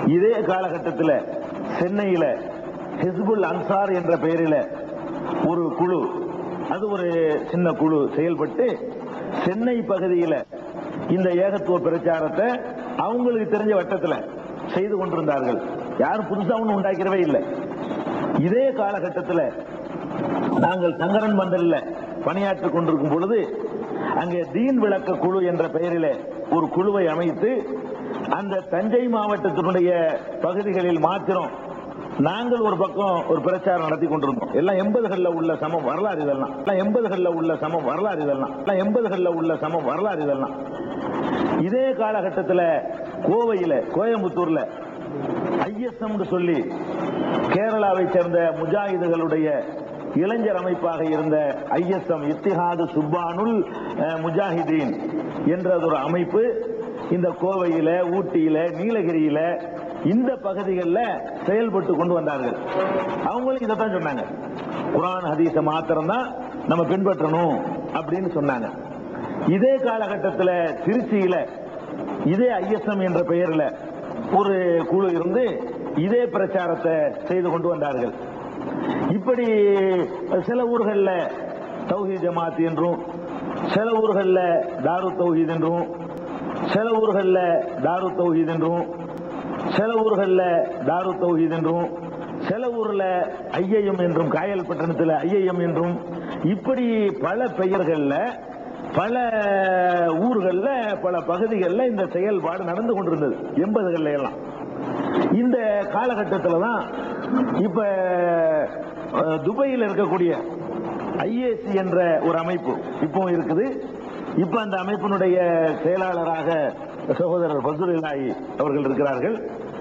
இதே காலகட்டத்தில் சென்னையில ஹிஸ்புல் அன்சார் என்ற பெயரில ஒரு குழு அது ஒரு சின்ன குழு செயல்பட்டு சென்னை பகுதியில் இந்த ஏகத்துவ பிரச்சாரத்தை அவங்களுக்கு தெரிஞ்ச வட்டத்தில் செய்து கொண்டிருந்தார்கள் யாரும் புதுசா ஒன்றும் உண்டாக்கிறவே இல்லை இதே காலகட்டத்தில் நாங்கள் சங்கரன் மண்டலில் பணியாற்றிக் கொண்டிருக்கும் பொழுது அங்கே தீன் விளக்க குழு என்ற பெயரிலே ஒரு குழுவை அமைத்து அந்த தஞ்சை மாவட்டத்தினுடைய பகுதிகளில் மாத்திரம் நாங்கள் ஒரு பக்கம் ஒரு பிரச்சாரம் நடத்தி கொண்டிருந்தோம் எல்லாம் எண்பதுகள்ல உள்ள சமம் வரலாறு இதெல்லாம் எல்லாம் எண்பதுகள்ல உள்ள சமம் வரலாறு இதெல்லாம் எல்லாம் எண்பதுகள்ல உள்ள சமம் வரலாறு இதெல்லாம் இதே காலகட்டத்தில் கோவையில கோயம்புத்தூர்ல ஐஎஸ்எம் சொல்லி கேரளாவை சேர்ந்த முஜாஹிதுகளுடைய இளைஞர் அமைப்பாக இருந்த ஐஎஸ்எம் இத்திஹாது சுப்பானுல் அஹ், முஜாஹிதீன் என்ற ஒரு அமைப்பு இந்த கோவையில ஊட்டியில நீலகிரியில இந்த பகுதிகளில் செயல்பட்டு கொண்டு வந்தார்கள் அவங்களும் இதைத்தான் சொன்னாங்க குரான் ஹதீஸை மாத்திரம் தான் நம்ம பின்பற்றணும் அப்படின்னு சொன்னாங்க இதே காலகட்டத்தில் திருச்சியில இதே ஐஎஸ்எம் என்ற பெயரில் ஒரு குழு இருந்து இதே பிரச்சாரத்தை செய்து கொண்டு வந்தார்கள் இப்படி சில ஊர்களில் தௌஹீத் ஜமாத் என்றும் சில ஊர்களில் தாரு தௌஹீத் என்றும் சில ஊர்களில் தாரு தௌஹீத் என்றும் சில ஊர்களில் தாரு தௌஹீத் என்றும் சில ஊர்ல ஐயம் என்றும் காயல் பட்டணத்தில் ஐயம் என்றும் இப்படி பல பெயர்கள்ல பல ஊர்கள்ல பல பகுதிகளில் இந்த செயல்பாடு நடந்து கொண்டிருந்தது எண்பதுகள்ல எல்லாம் இந்த காலகட்டத்தில் தான் இப்ப அஹ், துபாயில் இருக்கக்கூடிய ஐஏசி என்ற ஒரு அமைப்பு இப்போ இருக்குது இப்ப அந்த அமைப்பினுடைய செயலாளராக சகோதரர் பசுரிலாயி அவர்கள் இருக்கிறார்கள்